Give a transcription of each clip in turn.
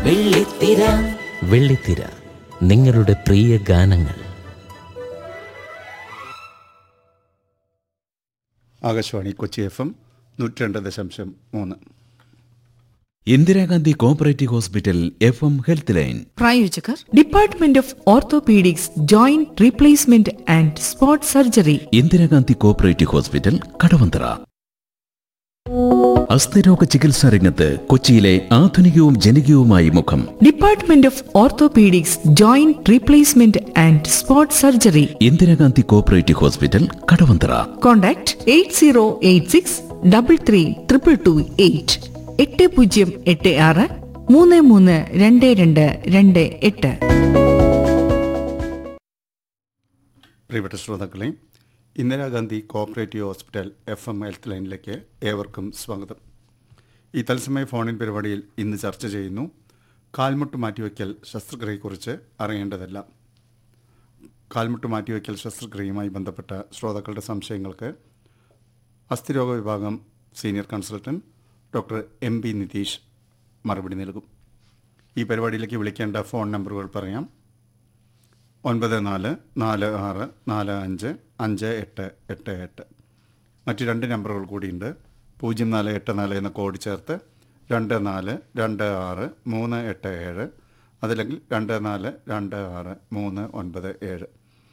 വെള്ളിത്തിര വെള്ളിത്തിര നിങ്ങളുടെ പ്രിയ ഗാനങ്ങൾ Akashvani Kochi F M നൂറ്റി രണ്ട് ദശാംശം മൂന്ന് Indira Gandhi cooperative hospital F M health line പ്രായോജകർ department of orthopaedics joint replacement and sports surgery Indira Gandhi cooperative hospital Kadavanthra അസ്ഥിരോഗ ചികിത്സാ രംഗത്ത് കൊച്ചിയിലെ ആധുനികവും ജനകീയവുമായ മുഖം department of orthopaedics joint replacement and sports surgery Indira Gandhi cooperative hospital Kadavanthra contact eight zero eight six double three triple two eight എട്ട് പൂജ്യം എട്ട് ആറ് മൂന്ന് മൂന്ന് രണ്ട് രണ്ട് രണ്ട് എട്ട് പ്രിയപ്പെട്ട ശ്രോതാക്കളെ Indira Gandhi cooperative hospital F M health ലൈനിലേക്ക് ഏവർക്കും സ്വാഗതം ഈ തത്സമയ ഫോണിൻ പരിപാടിയിൽ ഇന്ന് ചർച്ച ചെയ്യുന്നു കാൽമുട്ട് മാറ്റിവെക്കൽ ശസ്ത്രക്രിയയെക്കുറിച്ച് അറിയേണ്ടതെല്ലാം കാൽമുട്ട് മാറ്റിവെക്കൽ ശസ്ത്രക്രിയയുമായി ബന്ധപ്പെട്ട ശ്രോതാക്കളുടെ സംശയങ്ങൾക്ക് അസ്ഥിരോഗ വിഭാഗം senior consultant doctor M P Nitheesh മറുപടി നൽകും ഈ പരിപാടിയിലേക്ക് വിളിക്കേണ്ട ഫോൺ നമ്പറുകൾ പറയാം ഒൻപത് നാല് നാല് ആറ് നാല് അഞ്ച് അഞ്ച് എട്ട് എട്ട് എട്ട് മറ്റ് രണ്ട് നമ്പറുകൾ കൂടിയുണ്ട് പൂജ്യം നാല് എട്ട് നാല് എന്ന കോഡ് ചേർത്ത് രണ്ട് നാല് രണ്ട് ആറ് മൂന്ന് എട്ട് ഏഴ് അതല്ലെങ്കിൽ രണ്ട് നാല് രണ്ട് ആറ് മൂന്ന് ഒൻപത് ഏഴ്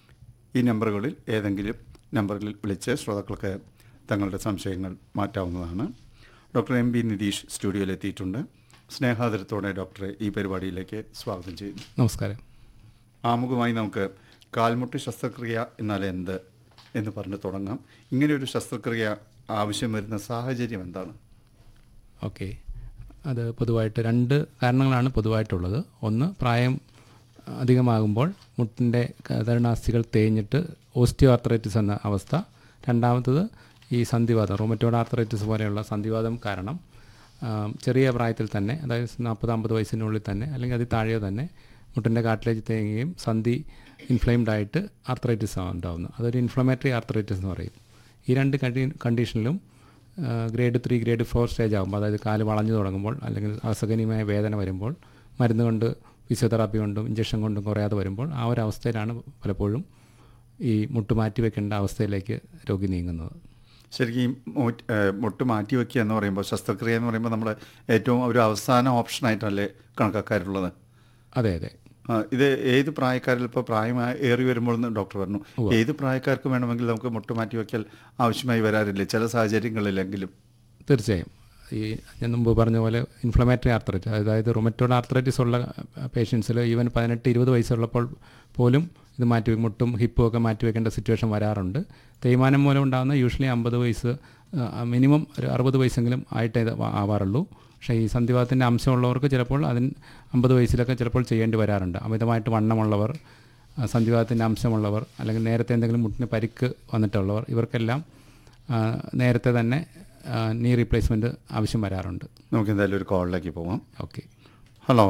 ഈ നമ്പറുകളിൽ ഏതെങ്കിലും നമ്പറിൽ വിളിച്ച് ശ്രോതാക്കൾക്ക് തങ്ങളുടെ സംശയങ്ങൾ മാറ്റാവുന്നതാണ് ഡോക്ടർ എം ബി നിതീഷ് സ്റ്റുഡിയോയിൽ എത്തിയിട്ടുണ്ട് സ്നേഹാദരത്തോടെ ഡോക്ടറെ ഈ പരിപാടിയിലേക്ക് സ്വാഗതം ചെയ്യുന്നു നമസ്കാരം ആമുഖമായി നമുക്ക് കാൽമുട്ട് ശസ്ത്രക്രിയ എന്നാൽ എന്ത് എന്ന് പറഞ്ഞ് തുടങ്ങാം ഇങ്ങനെ ഒരു ശസ്ത്രക്രിയ ആവശ്യം വരുന്ന സാഹചര്യം എന്താണ് ഓക്കെ അത് പൊതുവായിട്ട് രണ്ട് കാരണങ്ങളാണ് പൊതുവായിട്ടുള്ളത് ഒന്ന് പ്രായം അധികമാകുമ്പോൾ മുട്ടിൻ്റെ കതരണാസ്ഥികൾ തേഞ്ഞിട്ട് ഓസ്റ്റിയോ ആർത്രൈറ്റിസ് എന്ന അവസ്ഥ രണ്ടാമത്തത് ഈ സന്ധിവാദം റൊമറ്റോഡ് ആർത്രൈറ്റിസ് പോലെയുള്ള സന്ധിവാദം കാരണം ആ, ചെറിയ പ്രായത്തിൽ തന്നെ അതായത് നാൽപ്പത് അമ്പത് വയസ്സിനുള്ളിൽ തന്നെ അല്ലെങ്കിൽ അതിൽ താഴെയോ തന്നെ മുട്ടിൻ്റെ കാട്ടിലേക്ക് തേങ്ങുകയും സന്ധി ഇൻഫ്ലെയിംഡ് ആയിട്ട് ആർത്രൈറ്റിസ് ഉണ്ടാകുന്നു അതൊരു ഇൻഫ്ലമേറ്ററി ആർത്രൈറ്റിസ് എന്ന് പറയും ഈ രണ്ട് കണ്ടി കണ്ടീഷനിലും grade three grade four stage ആകുമ്പോൾ അതായത് കാല് വളഞ്ഞു തുടങ്ങുമ്പോൾ അല്ലെങ്കിൽ അസഹനീയമായ വേദന വരുമ്പോൾ മരുന്ന് കൊണ്ട് ഫിസിയോതെറാപ്പി കൊണ്ടും ഇഞ്ചക്ഷൻ കൊണ്ടും കുറയാതെ വരുമ്പോൾ ആ ഒരു അവസ്ഥയിലാണ് പലപ്പോഴും ഈ മുട്ട് മാറ്റി വെക്കേണ്ട അവസ്ഥയിലേക്ക് രോഗി നീങ്ങുന്നത് ശരിക്കും ഈ മൊ- ഏഹ് മുട്ട് മാറ്റി വയ്ക്കുക എന്ന് പറയുമ്പോൾ ശസ്ത്രക്രിയ എന്ന് പറയുമ്പോൾ നമ്മൾ ഏറ്റവും ഒരു അവസാന ഓപ്ഷനായിട്ടല്ലേ കണക്കാക്കാറുള്ളത് അതെ അതെ ആ, ഇത് ഏത് പ്രായക്കാരിൽ ഇപ്പോൾ പ്രായമായി ഏറി വരുമ്പോൾ എന്ന് ഡോക്ടർ പറഞ്ഞു ഏത് പ്രായക്കാർക്ക് വേണമെങ്കിൽ നമുക്ക് മുട്ട് മാറ്റി വയ്ക്കൽ ആവശ്യമായി വരാറില്ലേ ചില സാഹചര്യങ്ങളിലെങ്കിലും തീർച്ചയായും ഈ ഞാൻ മുമ്പ് പറഞ്ഞ പോലെ ഇൻഫ്ലമേറ്ററി ആർത്രൈറ്റിസ് അതായത് റൊമറ്റോഡ് ആർത്രൈറ്റിസ് ഉള്ള പേഷ്യൻസിൽ ഈവൻ പതിനെട്ട് ഇരുപത് വയസ്സുള്ളപ്പോൾ പോലും ഇത് മാറ്റി മുട്ടും ഹിപ്പും ഒക്കെ മാറ്റി വെക്കേണ്ട സിറ്റുവേഷൻ വരാറുണ്ട് തേയ്മാനം മൂലം ഉണ്ടാകുന്ന യൂഷ്വലി അമ്പത് വയസ്സ് മിനിമം ഒരു അറുപത് വയസ്സെങ്കിലും ആയിട്ടേ ഇത് ആ- ആവാറുള്ളൂ പക്ഷേ ഈ സന്ധിവാദത്തിൻ്റെ അംശമുള്ളവർക്ക് ചിലപ്പോൾ അതിന് അമ്പത് വയസ്സിലൊക്കെ ചിലപ്പോൾ ചെയ്യേണ്ടി വരാറുണ്ട് അമിതമായിട്ട് വണ്ണമുള്ളവർ ആ, സന്ധിവാദത്തിൻ്റെ അംശമുള്ളവർ അല്ലെങ്കിൽ നേരത്തെ എന്തെങ്കിലും മുട്ടിന് പരിക്ക് വന്നിട്ടുള്ളവർ ഇവർക്കെല്ലാം ആ, നേരത്തെ തന്നെ നീ റീപ്ലേസ്മെൻറ്റ് ആവശ്യം വരാറുണ്ട് നമുക്ക് എന്തായാലും ഒരു കോളിലേക്ക് പോവാം ഓക്കെ ഹലോ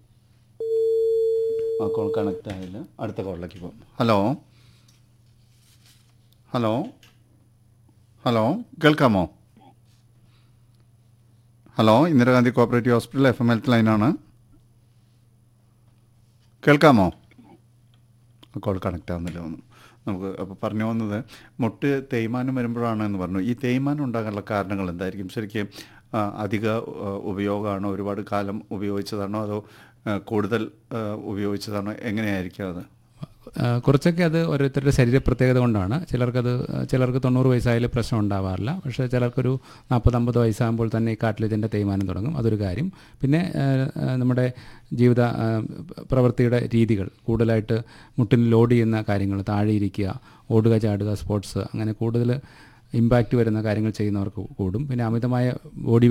ആ കോൾ കണക്റ്റ് ആയില്ല അടുത്ത കോളിലേക്ക് പോകാം ഹലോ ഹലോ ഹലോ കേൾക്കാമോ hello Indira Gandhi cooperative hospital F M health ലൈനാണ് കേൾക്കാമോ ആ കോൾ കണക്റ്റ് ആവുന്നില്ല ഒന്നും നമുക്ക് അപ്പോൾ പറഞ്ഞു വന്നത് മുട്ട് തേയ്മാനം വരുമ്പോഴാണ് എന്ന് പറഞ്ഞു ഈ തേയ്മാനം ഉണ്ടാകാനുള്ള കാരണങ്ങൾ എന്തായിരിക്കും ശരിക്കും ആ, അധിക ആ, ഉപയോഗമാണോ ഒരുപാട് കാലം ഉപയോഗിച്ചതാണോ അതോ ആ, കൂടുതൽ ആ, ഉപയോഗിച്ചതാണോ എങ്ങനെയായിരിക്കും അത് ആ, കുറച്ചൊക്കെ അത് ഓരോരുത്തരുടെ ശരീര പ്രത്യേകത കൊണ്ടാണ് ചിലർക്കത് ചിലർക്ക് തൊണ്ണൂറ് വയസ്സായാലും പ്രശ്നം ഉണ്ടാവാറില്ല പക്ഷേ ചിലർക്കൊരു നാൽപ്പത്തമ്പത് വയസ്സാകുമ്പോൾ തന്നെ ഈ കാട്ടിലിതിൻ്റെ തേയ്മാനം തുടങ്ങും അതൊരു കാര്യം പിന്നെ ആ, ആ, നമ്മുടെ ജീവിത ആ, പ്രവൃത്തിയുടെ രീതികൾ കൂടുതലായിട്ട് മുട്ടിന് ലോഡ് ചെയ്യുന്ന കാര്യങ്ങൾ താഴെ ഇരിക്കുക ഓടുക ചാടുക സ്പോർട്സ് അങ്ങനെ കൂടുതൽ ഇമ്പാക്റ്റ് വരുന്ന കാര്യങ്ങൾ ചെയ്യുന്നവർക്ക് കൂടും പിന്നെ അമിതമായ ബോഡി